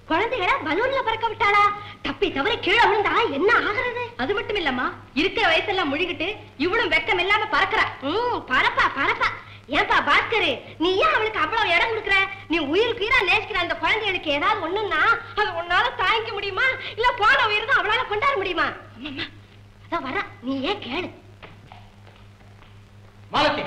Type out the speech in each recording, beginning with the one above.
குழந்தைகளை பலூன்ல பறக்க விட்டாளா தப்பி தவறி கீழே விழுந்தா என்ன ஆகுறது அது மட்டும் இல்லம்மா இருக்கிற வயசெல்லாம் முழுகிட்டு இவளும் வெக்கம் இல்லாம பறக்குறா ம் பறப்பா பறப்பா ஏன்பா பாஸ்கரு நீ ஏன் அவளுக்கு அவ்வளவு இடம் கொடுக்குற நீ உயிருக்கு உயிரா நேசிக்கிற அந்த குழந்தைகளுக்கு ஏதாவது ஒண்ணுன்னா அது உன்னால தாங்கிக்க முடியுமா இல்ல போன உயிர் தான் அவளால கொண்டாட முடியுமா அம்மம்மா, அதான் வரா நீ ஏன் கேளு மாலத்தி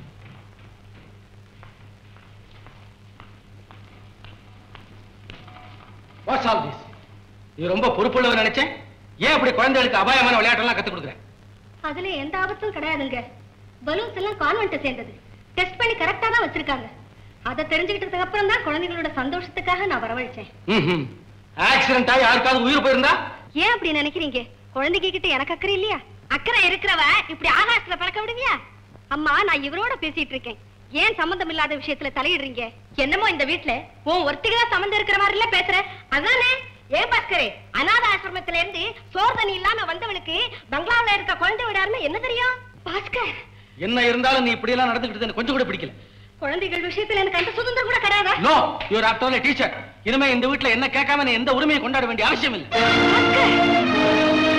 வாட்ஸ் ஆல் திஸ் நீ ரொம்ப பொறுப்புள்ளவர் நினைச்சேன் ஏன் அப்படி குழந்தைகளுக்கு அபாயமான விளையாட்டெல்லாம் கத்துக் கொடுக்குறேன் அதுல எந்த ஆபத்தும் கிடையாதுங்க பலூன்ஸ் எல்லாம் கான்வென்ட் சேர்ந்தது டெஸ்ட் பண்ணி கரெக்டா தான் வச்சிருக்காங்க அதை தெரிஞ்சுக்கிட்டதுக்கு அப்புறம் தான் குழந்தைகளோட சந்தோஷத்துக்காக நான் வரவழைச்சேன் ம்ஹும். ஆக்சிடென்ட் ஆகி யாருக்காவது உயிர் போயிருந்தா ஏன் அப்படி நினைக்கிறீங்க குழந்தைங்க கிட்ட எனக்கு அக்கறை இல்லையா அக்கறை இருக்கிறவ இப்படி ஆகாசத்துல பறக்க விடுவியா அம்மா நான் இவரோட பேசிட்டு இருக்கேன் ஏன் சம்பந்தம் இல்லாத விஷயத்துல தலையிடுறீங்க என்னமோ இந்த வீட்ல உன் ஒருத்திகளா சம்பந்தம் இருக்கிற மாதிரி இல்ல பேசுற அதானே ஏன் பாஸ்கரே அநாத ஆசிரமத்துல இருந்து சோறு தண்ணி இல்லாம வந்தவனுக்கு பங்களாவுல இருக்க குழந்தை விடாருன்னு என்ன தெரியும் பாஸ்கர் என்ன இருந்தாலும் நீ இப்படி எல்லாம் நடந்துக்கிட்டு எனக்கு கொஞ்சம் கூட பிடிக்கல குழந்தைகள் விஷயத்துல எனக்கு அந்த சுதந்திரம் கூட கிடையாதா நோ யூர் ஆஃப்டர் டீச்சர் இனிமே இந்த வீட்ல என்ன கேட்காம நீ எந்த உரிமையை கொண்டாட வேண்டிய அவசியம் இல்லை Bhaskar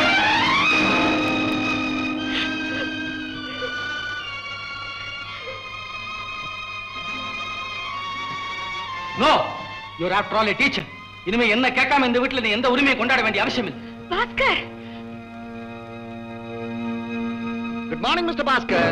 no your after all teacher இனிமே என்ன கேட்காம இந்த வீட்ல நீ எந்த உரிமையை கொண்டாட வேண்டிய அவசியம் இல்லை Bhaskar good morning mister Bhaskar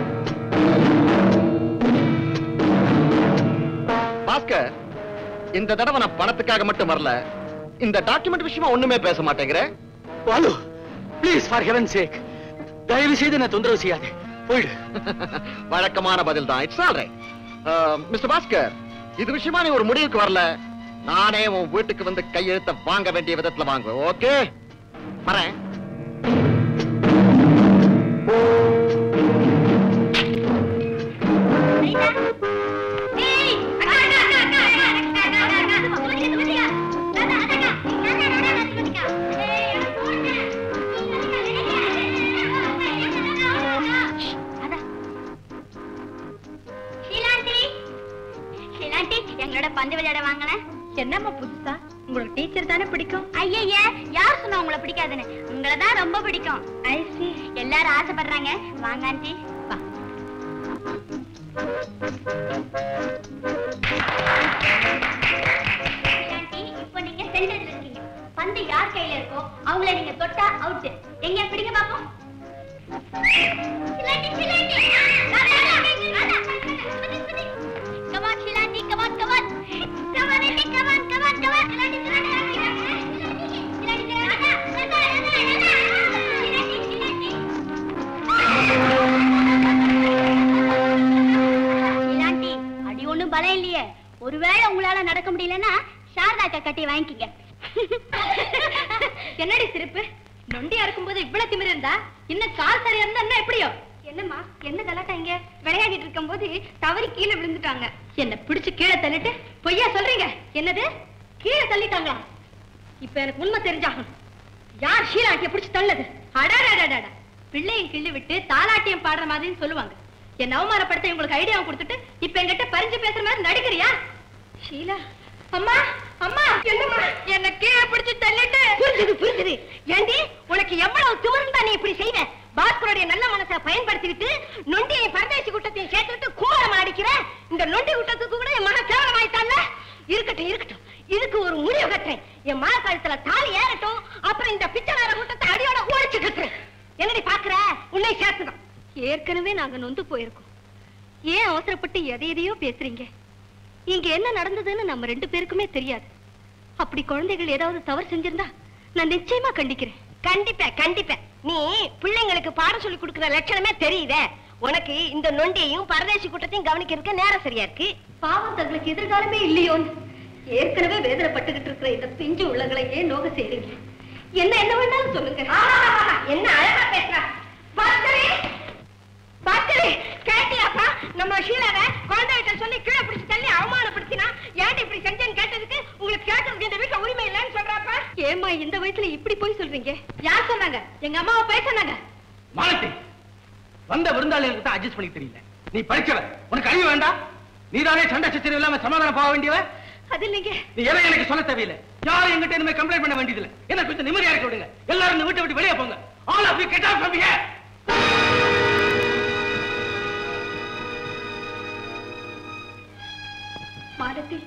Bhaskar இந்த தடவை நான் பணத்துக்காக மட்டும் வரல இந்த டாக்குமெண்ட் விஷயமா ஒண்ணுமே பேச மாட்டேங்கிறேன் Balu please for heaven sake தயவு செய்து என்ன தொந்தரவு செய்யாதே போயிடு வழக்கமான பதில் தான் it's all right mister Bhaskar இது விஷயமா நீ ஒரு முடிவுக்கு வரல நானே உன் வீட்டுக்கு வந்து கையெழுத்த வாங்க வேண்டிய விதத்துல வாங்குவேன் ஓகே வரேன் எங்களோட பந்து விளையாட வாங்கினேன் என்னம்மா புதுசா உங்களோட டீச்சர் தானே பிடிக்கும் ஐயய்ய யார் சொன்னா உங்களை பிடிக்காதுன்னு உங்களை தான் ரொம்ப பிடிக்கும் ஐசி எல்லாரும் ஆசைப்படுறாங்க வாங்க ஆண்டி வா ஆண்டி, இப்போ நீங்க சென்டர்ல இருக்கீங்க பந்து யார் கையில இருக்கோ அவங்கள நீங்க தொட்டா அவுட் எங்க பிடிங்க பாப்போம் சிலாண்டி, சிலாண்டி. ராதா, ராதா, ராதா. Come on, சிலாண்டி, come on, come on. Come on, ஆண்டி, come on, come on, come on. சிலாண்டி, சிலாண்டி, சிலாண்டி. சிலாண்டி, ராதா, ராதா, ராதா, ராதா. சிலாண்டி, சிலாண்டி. இலாண்டி அடி ஒண்ணும் பலம் இல்லையே ஒருவேளை உங்களால நடக்க முடியலன்னா சாரதாக்கா கட்டி வாங்கிக்கங்க என்னடி சிரிப்பு நொண்டியா இருக்கும்போது இவ்வளவு திமிரு இருந்தா இன்னும் கால் சரியா இருந்தா என்ன எப்படியோ என்னம்மா என்ன கலாட்டா இங்க விளையாடிட்டு இருக்கும்போது தவறி கீழே விழுந்துட்டாங்க என்ன பிடிச்சு கீழே தள்ளிட்டு பொய்யா சொல்றீங்க என்னது கீழே தள்ளிட்டாங்களா இப்ப எனக்கு உண்மை தெரிஞ்சாகணும் யார் ஷீலாட்டிய பிடிச்சு தள்ளது அடாடாடாடா பிள்ளையும் கிள்ளி விட்டு தாலாட்டியம் பாடுற மாதிரின்னு சொல்லுவாங்க என்ன அவமானப்படுத்த உங்களுக்கு ஐடியாவை கொடுத்துட்டு இப்ப என்கிட்ட பறிஞ்சு பேசுற மாதிரி நடிக்கிறியா ஷீலா அம்மா அம்மா என்னம்மா என்ன கீழே பிடிச்சு தள்ளிட்டு புரிஞ்சுது புரிஞ்சுது ஏண்டி உனக்கு எவ்வளவு துவர்ந்தா நீ இப்படி செய்வ பாஸ்கருடைய நல்ல மனசை பயன்படுத்திக்கிட்டு நொண்டியை பரதேசி குட்டத்தையும் சேர்த்துக்கிட்டு கூரம் அடிக்கிற இந்த நொண்டி குட்டத்துக்கு கூட என் மன கேவலம் ஆயிட்டான்ல இருக்கட்டும் இருக்கட்டும் இதுக்கு ஒரு முடிவு கட்டுறேன் என் மன கழுத்துல தாலி ஏறட்டும் அப்புறம் இந்த பிச்சைக்கார கூட்டத்தை அடியோட ஓடிச்சு கட்டுறேன் என்னடி பாக்குற உன்னை சேர்த்துதான் ஏற்கனவே நாங்க நொந்து போயிருக்கோம் ஏன் அவசரப்பட்டு எதை எதையோ பேசுறீங்க இங்க என்ன நடந்ததுன்னு நம்ம ரெண்டு பேருக்குமே தெரியாது அப்படி குழந்தைகள் ஏதாவது தவறு செஞ்சிருந்தா நான் நிச்சயமா கண்டிக்கிறேன் கண்டிப்பா கண்டிப்பா நீ பிள்ளைங்களுக்கு பாடம் சொல்லி கொடுக்கிற லட்சணமே தெரியுதே உனக்கு இந்த நொண்டியையும் பரதேசி கூட்டத்தையும் கவனிக்கிறதுக்கு நேரம் சரியா இருக்கு பாவம் தங்களுக்கு எதிர்காலமே இல்லையோன்னு ஏற்கனவே வேதனைப்பட்டுக்கிட்டு இருக்கிற இந்த பிஞ்சு உள்ளங்களை ஏன் நோக செய்றீங்க என்ன என்ன வேணாலும் சொல்லுங்க என்ன அழகா பேசுறா பாஸ்கரே பாஸ்கரே கேட்டியாப்பா நம்ம ஷீலாவை குழந்தைகிட்ட சொல்லி கீழே பிடிச்சு தள்ளி அவமானப்படுத்தினா ஏன்டி இப்படி செஞ்சேன்னு கேட்டதுக்கு உங்களுக்கு கேட்கறதுக்கு இந்த வீட்டுல உரிமை இல்லைன்னு சொல்றாப்பா ஏமா இந்த வயசுல இப்படி போய் சொல்றீங்க யார் சொன்னாங்க எங்க அம்மாவை போய் சொன்னாங்க மாலத்தி வந்த விருந்தாளிகளுக்கு தான் அட்ஜஸ்ட் பண்ணி தெரியல நீ படிச்சவ உனக்கு அறிவு வேண்டாம் நீதானே சண்டை சச்சரவு இல்லாம சமாதானம் போக வேண்டியவ அது இல்லைங்க நீ எதை எனக்கு சொல்ல தேவையில்லை யாரும் எங்கிட்ட இனிமே கம்ப்ளைண்ட் பண்ண வேண்டியதில்லை என்ன கொஞ்சம் நிம்மதியா இருக்க விடுங்க எல்லாரும் இந்த வீட்டை விட்டு வெளியே போங்க all of you get out from here Malathi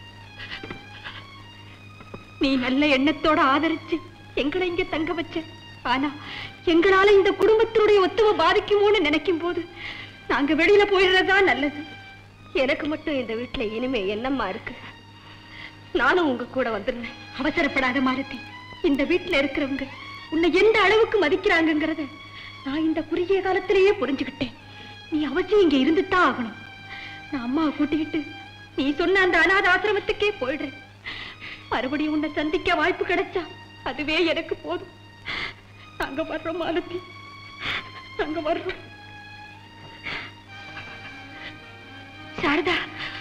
நீ நல்ல எண்ணத்தோட ஆதரிச்சு எங்களை இங்க தங்க வச்ச ஆனா எங்களால இந்த குடும்பத்தினுடைய ஒத்துமை பாதிக்குமோன்னு நினைக்கும் போது நாங்க வெளியில போயிடுறதா நல்லது எனக்கு மட்டும் இந்த வீட்டுல இனிமே என்னம்மா இருக்கு நானும் உங்க கூட வந்துடுறேன் அவசரப்படாத மாலதி இந்த வீட்டுல இருக்கிறவங்க உன்னை எந்த அளவுக்கு மதிக்கிறாங்கங்கிறத நான் இந்த குறுகிய காலத்திலேயே புரிஞ்சுக்கிட்டேன் நீ அவசியம் இங்க இருந்துதான் ஆகணும் நான் அம்மாவை கூட்டிக்கிட்டு நீ சொன்ன அந்த அனாத ஆசிரமத்துக்கே போயிடுறேன் மறுபடியும் உன்னை சந்திக்க வாய்ப்பு கிடைச்சா அதுவே எனக்கு போதும் நாங்க வர்றோம் மாலதி நாங்க வர்றோம் சாரதா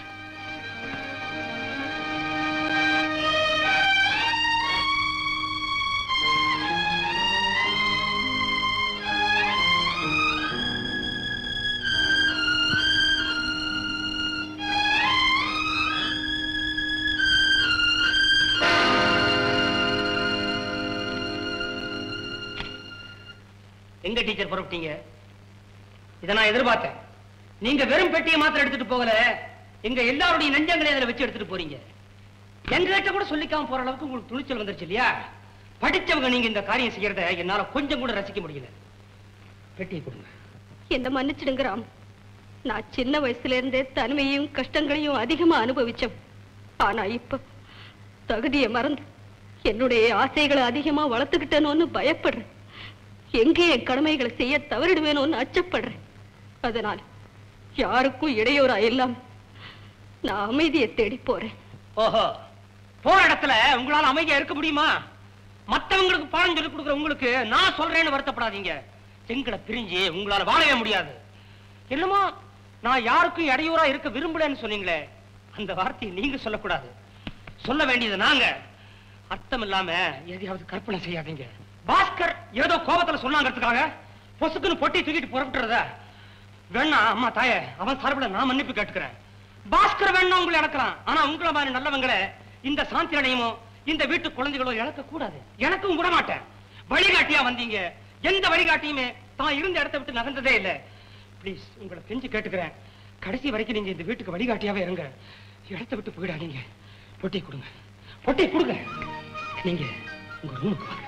எங்க டீச்சர் புறப்பட்டீங்க இதை நான் எதிர்பார்த்தேன் நீங்க வெறும் பெட்டியை மாத்திரம் எடுத்துட்டு போகல எங்க எல்லாருடைய நெஞ்சங்களையும் அதுல வச்சு எடுத்துட்டு போறீங்க எங்ககிட்ட கூட சொல்லிக்காம போற அளவுக்கு உங்களுக்கு துணிச்சல் வந்துருச்சு இல்லையா படிச்சவங்க நீங்க இந்த காரியம் செய்யறத என்னால கொஞ்சம் கூட ரசிக்க முடியல பெட்டியை கொடுங்க என்ன மன்னிச்சிடுங்க ராம் நான் சின்ன வயசுல இருந்தே தனிமையும் கஷ்டங்களையும் அதிகமா அனுபவிச்சேன் ஆனா இப்ப தகுதியை மறந்து என்னுடைய ஆசைகளை அதிகமா வளர்த்துக்கிட்டேனோன்னு பயப்படுறேன் எங்கே என் கடமைகளை செய்ய தவறிடுவேனோன்னு அச்சப்படுறேன் அதனால யாருக்கும் இடையூறா இல்லாம நான் அமைதியை தேடி போறேன் ஓஹோ போற இடத்துல உங்களால அமைதியா இருக்க முடியுமா மத்தவங்களுக்கு பாடம் சொல்லி கொடுக்குற உங்களுக்கு நான் சொல்றேன்னு வருத்தப்படாதீங்க எங்களை பிரிஞ்சு உங்களால வாழவே முடியாது என்னமோ நான் யாருக்கும் இடையூறா இருக்க விரும்பலன்னு சொன்னீங்களே அந்த வார்த்தையை நீங்க சொல்லக்கூடாது சொல்ல வேண்டியது நாங்க அர்த்தம் இல்லாம எதையாவது கற்பனை செய்யாதீங்க பாஸ்கர் ஏதோ கோபத்துல சொன்னாங்கிறதுக்காக பொசுக்குன்னு பொட்டி தூக்கிட்டு புறப்பட்டுறதா வேணா அம்மா தாயே அவன் சார்பில் நான் மன்னிப்பு கேட்டுக்கிறேன் பாஸ்கர் வேணா உங்களை இழக்கலாம் ஆனா உங்களை மாதிரி நல்லவங்களை இந்த சாந்தி நிலையமோ இந்த வீட்டு குழந்தைகளோ இழக்க கூடாது எனக்கும் விட மாட்டேன் வழிகாட்டியா வந்தீங்க எந்த வழிகாட்டியுமே தான் இருந்த இடத்தை விட்டு நகர்ந்ததே இல்ல ப்ளீஸ் உங்களை கெஞ்சி கேட்டுக்கிறேன் கடைசி வரைக்கும் நீங்க இந்த வீட்டுக்கு வழிகாட்டியாவே இருங்க இடத்தை விட்டு போயிடாதீங்க பொட்டி கொடுங்க பொட்டி கொடுங்க நீங்க உங்க ரூமுக்கு வாங்க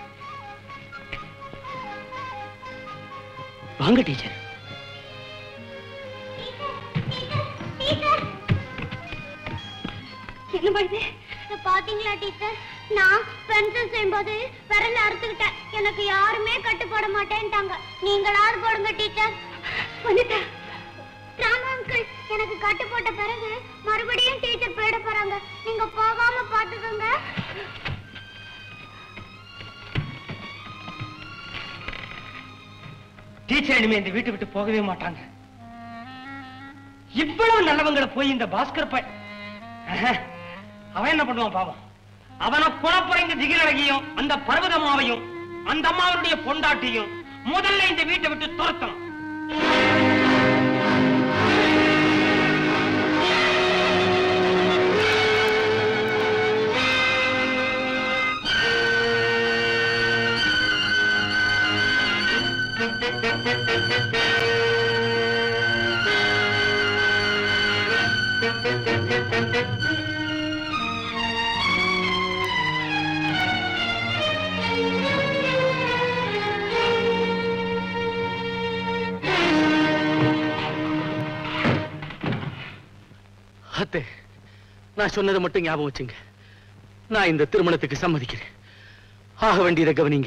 வாங்க டீச்சர் என்னம்மா இது பாத்தீங்களா டீச்சர் நான் பென்சில் செய்யும்போது விரல அறுத்துக்கிட்டேன் எனக்கு யாருமே கட்டு போட மாட்டேன்ட்டாங்க நீங்களாவது போடுங்க டீச்சர் வனிதா ராமா அங்கிள் எனக்கு கட்டு போட்ட பிறகு மறுபடியும் டீச்சர் போயிட போறாங்க நீங்க போகாம பாத்துக்கோங்க டீச்சர் இனிமே இந்த வீட்டை விட்டு போகவே மாட்டாங்க இவ்வளவு நல்லவங்களை போய் இந்த பாஸ்கர் பை ஆஹா, அவன் என்ன பண்ணுவான் பாவம் அவனை குழப்பறைங்க திகிரழகியும் அந்த பர்வதம்மாவையும் அந்த அம்மாவுடைய பொண்டாட்டியும் முதல்ல இந்த வீட்டை விட்டு துரத்தணும் அத்தே நான் சொன்னதை மட்டும் ஞாபகம் வச்சுங்க நான் இந்த திருமணத்துக்கு சம்மதிக்கிறேன் ஆக வேண்டியதை கவனிங்க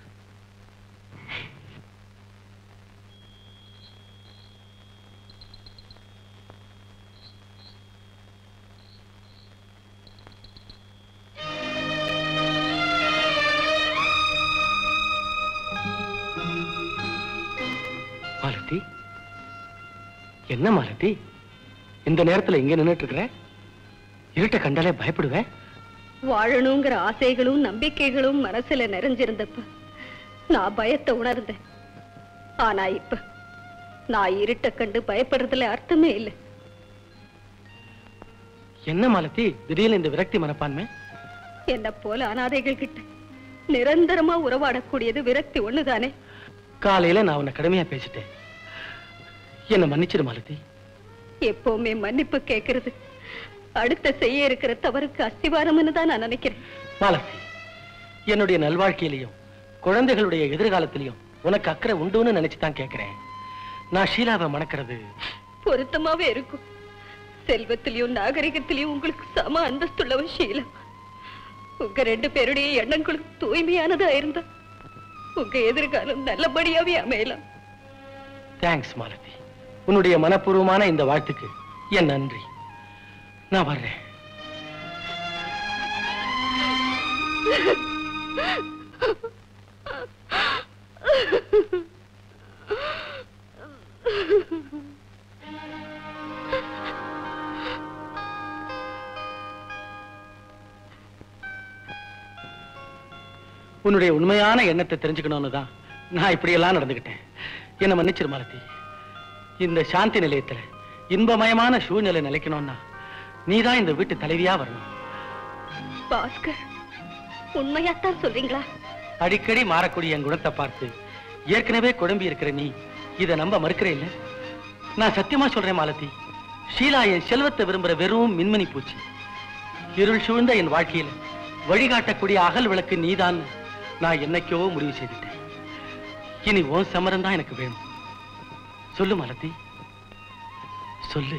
மாலதி என்ன மாலதி இந்த நேரத்துல இங்க நின்னுட்டு இருக்கிற இருட்ட கண்டாலே பயப்படுவேன் வாழணுங்கிற ஆசைகளும் நம்பிக்கைகளும் மனசுல நிறைஞ்சிருந்தப்ப நான் பயத்தை உணர்ந்தேன் ஆனா இப்ப நான் இருட்ட கண்டு பயப்படுறதுல அர்த்தமே இல்லை என்ன மாலதி திடீர்னு இந்த விரக்தி மனப்பான்மை என்ன போல அனாதைகள் கிட்ட நிரந்தரமா உறவாடக்கூடியது விரக்தி ஒண்ணுதானே காலையில நான் உன்னை கடுமையா பேசிட்டேன் என்ன மன்னிச்சிடு மாலதி எப்பவுமே மன்னிப்பு கேட்கறது அடுத்த செய்ய இருக்கிற தவறுக்கு அஸ்திவாரம்னு தான் நான் நினைக்கிறேன் மாலதி என்னுடைய நல்வாழ்க்கையிலையும் குழந்தைகளுடைய எதிர்காலத்திலையும் உனக்கு அக்கறை உண்டுன்னு நினைச்சு தான் கேட்கிறேன் நான் ஷீலாவை மணக்கிறது பொருத்தமாவே இருக்கும் செல்வத்திலையும் நாகரிகத்திலையும் உங்களுக்கு சம அந்தஸ்துள்ளவ ஷீலா உங்க ரெண்டு பேருடைய எண்ணங்களும் தூய்மையானதா இருந்தா உங்க எதிர்காலம் நல்லபடியாவே அமையலாம் தேங்க்ஸ் மாலதி உன்னுடைய மனப்பூர்வமான இந்த வாழ்த்துக்கு என் நன்றி நான் வர்றேன் உன்னுடைய உண்மையான எண்ணத்தை தெரிஞ்சுக்கணும்னு தான் நான் இப்படியெல்லாம் நடந்துக்கிட்டேன் என்ன மன்னிச்சிரு மாலதி இந்த சாந்தி நிலையத்துல இன்பமயமான சூழ்நிலை நிலைக்கணும்னா நீதான் இந்த வீட்டு தலைவியா வரணும் பாஸ்கர் உண்மையாத்தான் சொல்றீங்களா அடிக்கடி மாறக்கூடிய என் குணத்தை பார்த்து ஏற்கனவே குழம்பி இருக்கிற நீ இதை நம்ப மறுக்கிற இல்ல நான் சத்தியமா சொல்றேன் மாலதி ஷீலா என் செல்வத்தை விரும்புற வெறும் மின்மணி பூச்சி இருள் சூழ்ந்த என் வாழ்க்கையில வழிகாட்டக்கூடிய அகல் விளக்கு நீதான் நான் என்னைக்கோ முடிவு செய்துட்டேன் இனி உன் சம்மரம் தான் எனக்கு வேணும் சொல்லு மாலதி சொல்லு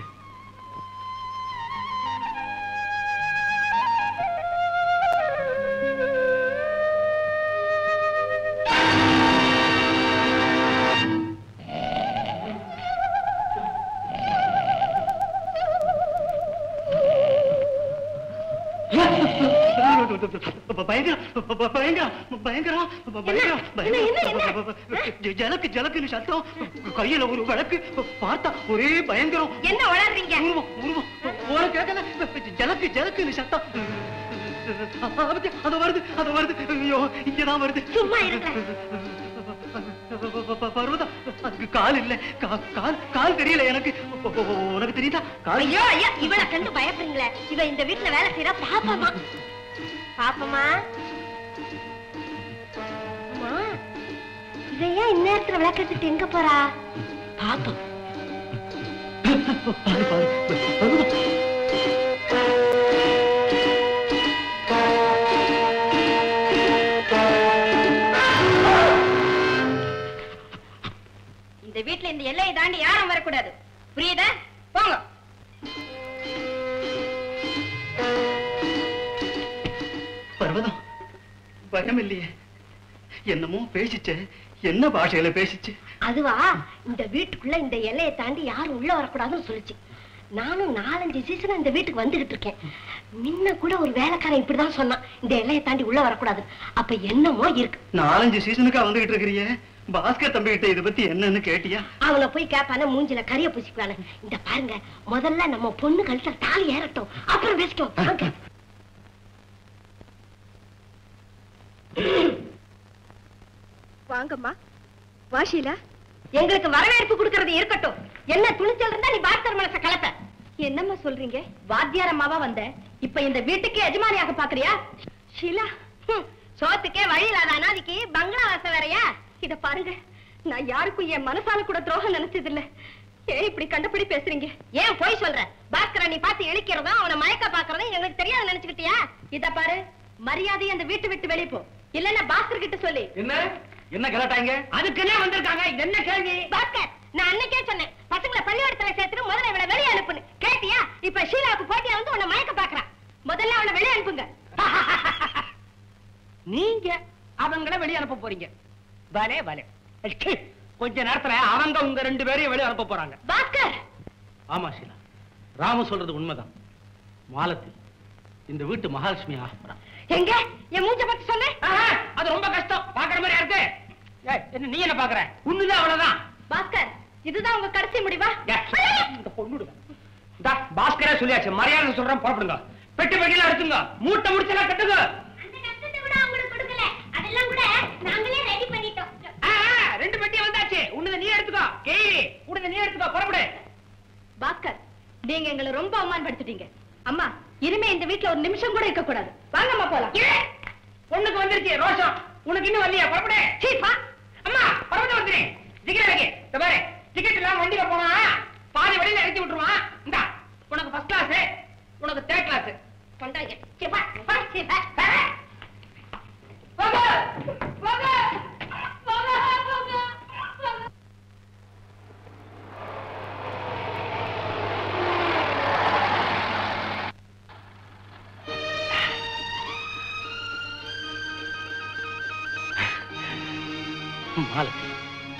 ஜலக்கு ஜலக்குன்னு சத்தம் கையில ஒரு விளக்கு பார்த்தா ஒரே பயங்கரம் என்ன வளர்றீங்க உருவம் உருவம் உனக்கு கேட்கல ஜலக்கு ஜலக்குன்னு சத்தம் அது அது வருது அது வருது ஐயோ இங்கதான் வருது சும்மா இருங்க. பர்வதா அதுக்கு கால் இல்ல கா- கால் கால் தெரியல எனக்கு உனக்கு தெரியுதா கால் ஐயோ ஐயா இவளை கண்டு பயப்படுறீங்களே இவ இந்த வீட்டுல வேலை செய்யற பாப்பமா பாப்பமா அம்மா இவ ஏன் இந்நேரத்துல விளக்கெடுத்துட்டு எங்க போறா பாப்போம் பாரு பாரு பர்வதா இந்த வீட்டுல இந்த எல்லையை தாண்டி யாரும் வரக்கூடாது புரியுதா போங்க பர்வதம் பயம் இல்லையே என்னமோ பேசிச்சே என்ன பாஷையில பேசிச்சு அதுவா இந்த வீட்டுக்குள்ள இந்த எல்லையை தாண்டி யாரும் உள்ள வரக்கூடாதுன்னு சொல்லுச்சு நானும் நாலஞ்சு சீசனா இந்த வீட்டுக்கு வந்துகிட்டு இருக்கேன் முன்ன கூட ஒரு வேலைக்காரன் இப்படிதான் சொன்னான் இந்த எல்லையை தாண்டி உள்ள வரக்கூடாது அப்ப என்னமோ இருக்கு நாலஞ்சு சீசனுக்கா வந்துகிட்டு இருக்கிறியே பாஸ்கர் தம்பி கிட்ட இத பத்தி என்னன்னு கேட்டியா அவனை போய் கேப்பான மூஞ்சில கரிய பூசிக்குவானு இந்த பாருங்க முதல்ல நம்ம பொண்ணு கழுத்துல தாலி ஏறட்டும் அப்புறம் பேசிட்டோம் வாங்க. வாங்கம்மா வாஷிலா எங்களுக்கு வரவேற்பு கொடுக்கறது இருக்கட்டும் என்ன துணிச்சல் இருந்தா நீ பாஸ்கர் மனச கலப்ப என்னம்மா சொல்றீங்க வாத்தியார் அம்மாவா வந்த இப்ப இந்த வீட்டுக்கு எஜமானியாக பாக்குறியா ஷீலா ஹம், சோத்துக்கே வழி இல்லாத அனாதிக்கு பங்களா வாசம் வேறயா இத பாருங்க நான் யாருக்கும் என் மனசால கூட துரோகம் நினைச்சது இல்ல ஏன் இப்படி கண்டபடி பேசுறீங்க ஏன் போய் சொல்ற பாஸ்கர நீ பார்த்து இழிக்கிறதும் அவனை மயக்க பாக்குறதும் எங்களுக்கு தெரியாது நினைச்சுக்கிட்டியா இத பாரு மரியாதை அந்த வீட்டு விட்டு வெளியே போ இல்லன்னா பாஸ்கர் கிட்ட சொல்லி என்ன என்ன கலாட்டாங்க அதுக்கு என்ன வந்திருக்காங்க இது என்ன கேள்வி பாஸ்கர் நான் அன்னைக்கே சொன்னேன் பசங்களை பள்ளிக்கூடத்துல சேர்த்துட்டு முதல்ல இவனை வெளியே அனுப்புன்னு கேட்டியா இப்ப ஷீலாவுக்கு போட்டியா வந்து உன்னை மயக்க பாக்குறான் முதல்ல அவனை வெளியே அனுப்புங்க நீங்க அவங்கள வெளிய அனுப்ப போறீங்க பலே பலே ச்சீ, கொஞ்ச நேரத்துல அவங்க உங்க ரெண்டு பேரையும் வெளிய அனுப்ப போறாங்க பாஸ்கர் ஆமா ஷீலா ராமு சொல்றது உண்மைதான் மாலதி இந்த வீட்டு மகாலட்சுமி ஆக போறா எங்க என் மூஞ்ச பத்தி சொன்னேன் ஆஹா, அது ரொம்ப கஷ்டம் பாக்குற மாதிரி இருக்கு ஏய், என்ன நீ என்ன பாக்குற உண்மைதான் அவ்வளவுதான் பாஸ்கர் இதுதான் உங்க கடைசி முடிவா ஏய், இந்த பொண்ணுடுவேன் இந்தா, பாஸ்கரே சொல்லியாச்சு மரியாதை சொல்றேன் புறப்படுங்க பெட்டி பெட்டிலாம் எடுத்துங்க மூட்டை முடிச்செல்லாம் கட்டுங்க அந்த கஷ்டத்தை கூட அவங்களுக்கு கொடுக்கல அதெல்லாம் கூட நாங்களே ரெடி பண்ணிட்டோம் ஆ, ஆ, ரெண்டு பெட்டி வந்தாச்சு உன்னத நீ எடுத்துக்கோ கேரி உன்னத நீ எடுத்துக்கோ புறப்படு பாஸ்கர் நீங்க எங்களை ரொம்ப அவமானப்படுத்திட்டீங்க அம்மா இனிமே இந்த வீட்டுல ஒரு நிமிஷம் கூட இருக்க கூடாது வாங்கம்மா போலாம் பொண்ணுக்கு வந்துருச்சு ரோஷம் உனக்கு இன்னும் வரலையா புறப்படு சீ, வா. அம்மா பரவத வந்துரு டிக்கெட் வைக்க இந்த பாரு டிக்கெட் இல்லாம வண்டியில போனா பாதி வழியில இறக்கி விட்டுருவான் இந்தா உனக்கு ஃபர்ஸ்ட் கிளாஸ் உனக்கு தேர்ட் கிளாஸ் கொண்டாங்க சீ, வா, வா, சீ, வா, வா. போங்க போங்க போங்க போங்க மாலதி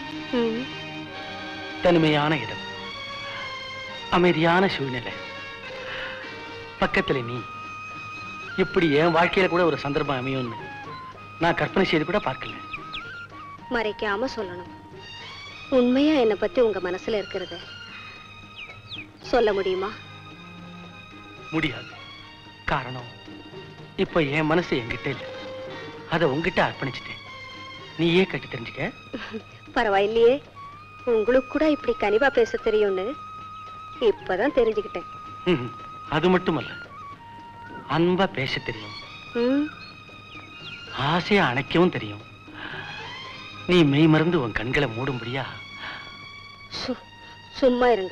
தனிமையான இடம் அமைதியான சூழ்நிலை பக்கத்துல நீ இப்படி என் வாழ்க்கையில கூட ஒரு சந்தர்ப்பம் அமையும்னு நான் கற்பனை செய்து கூட பார்க்கல மறைக்காம சொல்லணும் உண்மையா என்னை பத்தி உங்க மனசுல இருக்கிறத சொல்ல முடியுமா முடியாது காரணம் இப்ப என் மனசு என்கிட்ட இல்லை அதை உங்ககிட்ட அர்ப்பணிச்சிட்டேன் நீயே கட்டி தெரிஞ்சுக்க பரவாயில்லையே உங்களுக்கு கூட இப்படி கனிவா பேச தெரியும்னு இப்பதான் தெரிஞ்சுக்கிட்டேன் ம்ஹும். அது மட்டுமல்ல அன்பா பேச தெரியும் ம், ஆசையா அணைக்கவும் தெரியும் நீ மெய் மறந்து உன் கண்களை மூடும்படியா சு- சும்மா இருங்க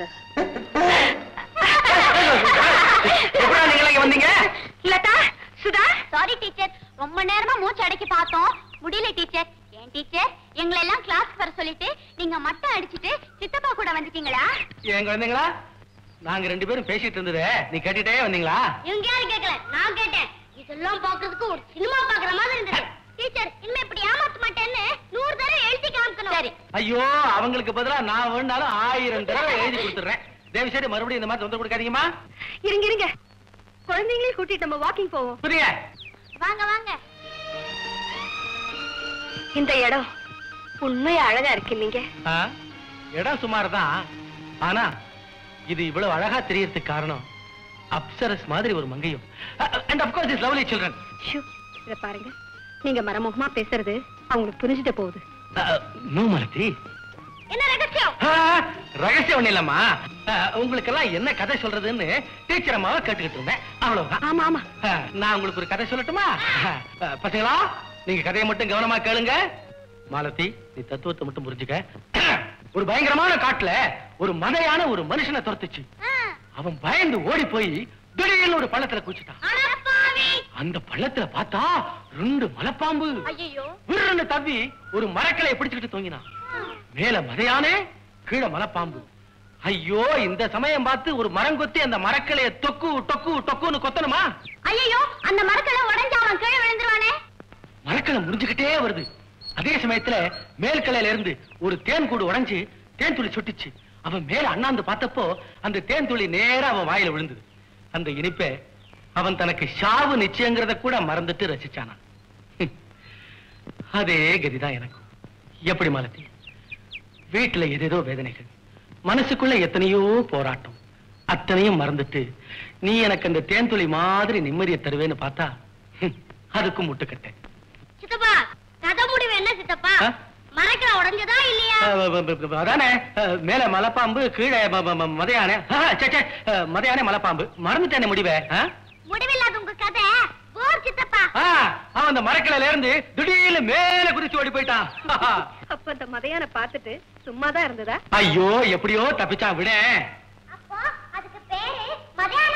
எப்படா நீங்களா இங்க வந்தீங்க லதா சுதா சாரி டீச்சர் ரொம்ப நேரமா மூச்சு அடக்கி பார்த்தோம் முடியல டீச்சர் ஏன் டீச்சர் எங்களை எல்லாம் கிளாஸ்க்கு வர சொல்லிட்டு நீங்க மட்டம் அடிச்சிட்டு சித்தப்பா கூட வந்துட்டீங்களா என் குழந்தைங்களா நாங்க ரெண்டு பேரும் பேசிட்டு இருந்ததே நீ கேட்டுட்டே வந்தீங்களா இவங்க யாரும் கேட்கல நான் கேட்டேன் இதெல்லாம் பாக்குறதுக்கு ஒரு சினிமா பாக்குற மாதிரி இருந்தது டீச்சர் இனிமே இப்படி ஏமாத்த மாட்டேன்னு நூறு தடவை எழுதி காமிக்கணும் சரி ஐயோ அவங்களுக்கு பதிலா நான் வேணாலும் ஆயிரம் தடவை எழுதி கொடுத்துறேன் தயவு செய்து மறுபடியும் இந்த மாதிரி தொந்தரவு கொடுக்காதீங்கம்மா இருங்க இருங்க குழந்தைங்களையும் கூட்டிட்டு நம்ம வாக்கிங் போவோம் புரிய வாங்க வாங்க இந்த இடம் உண்மையா அழகா இருக்கு நீங்க இடம் சுமார் தான் ஆனா இது இவ்வளவு அழகா தெரியறதுக்கு காரணம் அப்சரஸ் மாதிரி ஒரு மங்கையும் and of course is lovely children இத பாருங்க நீங்க மரமுகமா பேசுறது அவங்களுக்கு புரிஞ்சுட்டு போகுது நோ மலதி என்ன ரகசியம் ஆ, ரகசியம் ஒண்ணு இல்லம்மா உங்களுக்கு எல்லாம் என்ன கதை சொல்றதுன்னு டீச்சர் அம்மாவை கேட்டுக்கிட்டு இருந்தேன் அவ்வளவுதான் ஆமா ஆமா ஆ, நான் உங்களுக்கு ஒரு கதை சொல்லட்டுமா ஆ, பசங்களா நீங்க கதையை மட்டும் கவனமா கேளுங்க மாலதி நீ தத்துவத்தை மட்டும் புரிஞ்சுக்க ஒரு பயங்கரமான காட்டுல ஒரு மதையான ஒரு மனுஷனை துரத்துச்சு அவன் பயந்து ஓடி போய் திடீர்னு ஒரு பள்ளத்துல குச்சிட்டான் அடப்பாவி அந்த பள்ளத்துல பார்த்தா ரெண்டு மலைப்பாம்பு ஐயோ விருன்னு தவ்வி ஒரு மரக்கலையை பிடிச்சுக்கிட்டு தொங்கினான் மேல மதையானே கீழே மலைப்பாம்பு ஐயோ இந்த சமயம் பார்த்து ஒரு மரம் கொத்தி அந்த மரக்கலைய தொக்கு டொக்கு டொக்குன்னு கொத்தணுமா ஐயோ அந்த மரத்துல உடைஞ்சு அவன் கீழே விழுந்துருவானே மரக்கலை முடிஞ்சுக்கிட்டே வருது அதே சமயத்துல மேல் கிளையில இருந்து ஒரு தேன் கூடு உடைஞ்சு தேன் துளி சுட்டுச்சு அவன் மேல அண்ணாந்து பார்த்தப்போ அந்த தேன் துளி நேரா அவன் வாயில விழுந்தது அந்த இனிப்பை அவன் தனக்கு சாவு நிச்சயங்கிறத கூட மறந்துட்டு ரசிச்சானான் ஹம். அதே கதிதான் எனக்கு எப்படி மாலதி வீட்டுல ஏதேதோ வேதனைகள் மனசுக்குள்ள எத்தனையோ போராட்டம் அத்தனையும் மறந்துட்டு நீ எனக்கு அந்த தேன் துளி மாதிரி நிம்மதியை தருவேன்னு பார்த்தா ஹம், அதுக்கும் முட்டுக்கட்டேன் சித்தப்பா கதை முடிவு என்ன சித்தப்பா ஆ? மரக்கில உடைஞ்சதா இல்லையா அஹ் ப- ப- ப- அதானே அஹ் மேல மலைப்பாம்பு கீழே ம- ம- ம- மதையானே ஆஹா, சே, சே, அஹ் மதையானே மலைப்பாம்பு மறந்துட்டேனே முடிவே ஆ? முடிவில்லாத உங்க கதை போர் சித்தப்பா ஆ, அவன் அந்த மரக்கிளையில இருந்து திடீர்னு மேல குதிச்சு ஓடி போயிட்டான் அப்ப இந்த மதையான பார்த்துட்டு சும்மா தான் இருந்ததா ஐயோ எப்படியோ தப்பிச்சான் விட அப்போ அதுக்கு பேரு மதியான